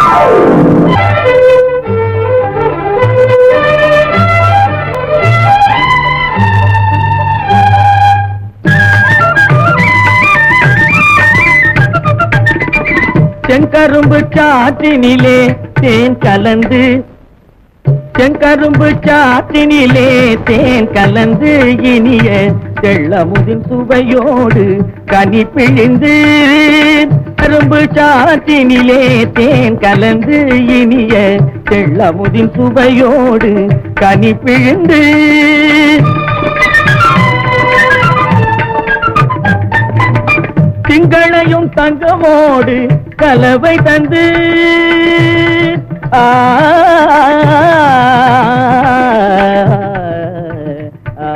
செங்கரும்பு சாற்றினிலே தேன் கலந்து செங்கரும்பு சாற்றினிலே தேன் கலந்து இனிய தெள்ளமுதின் சுவையோடு கனி பிழிந்து கரும்பு சாற்றினிலே தேன் கலந்து இனிய தெள்ளமுதின் சுவையோடு கனி பிழிந்து திங்களையும் தங்கமோடு கலவை தந்து ஆ, ஆ,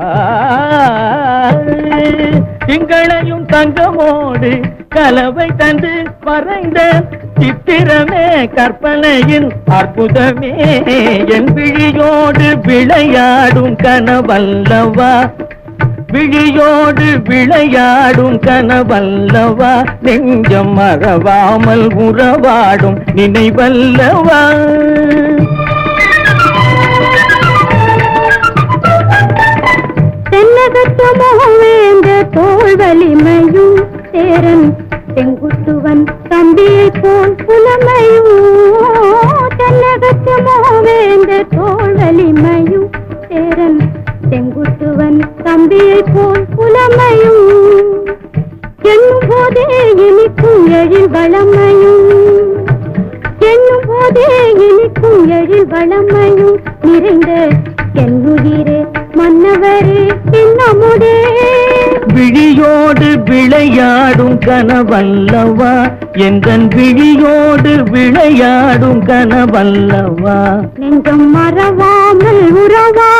திங்களையும் தங்கமோடு கலவை தந்து மறைந்த சித்திரமே கற்பனையின் அற்புதமே என் விழியோடு விளையாடும் கனவல்லவா விழியோடு விளையாடும் கனவல்லவா நெஞ்சம் மறவாமல் உறவாடும் நினைவல்லவா தென்னகத்துமோ வேந்த தோல் வலிமையும் சேரன் செங்குட்டுவன் தம்பியை போல் புலமையும் தென்னகத்துமோ வேந்த தோல் வலிமையும் சேரன் செங்குட்டுவன் தம்பியை போல் புலமையும் எண்ணும் போதே இனிக்கும் எழில் வளமையும் எண்ணும் போதே இனிக்கும் எழில் வளமையும் நிறைந்த என்னுயிரே மன்னவரே இன்னமுதே விழியோடு விளையாடும் கனவல்லவா எந்தன் விழியோடு விளையாடும் கனவல்லவா நெஞ்சம் மறவாமல் உறவா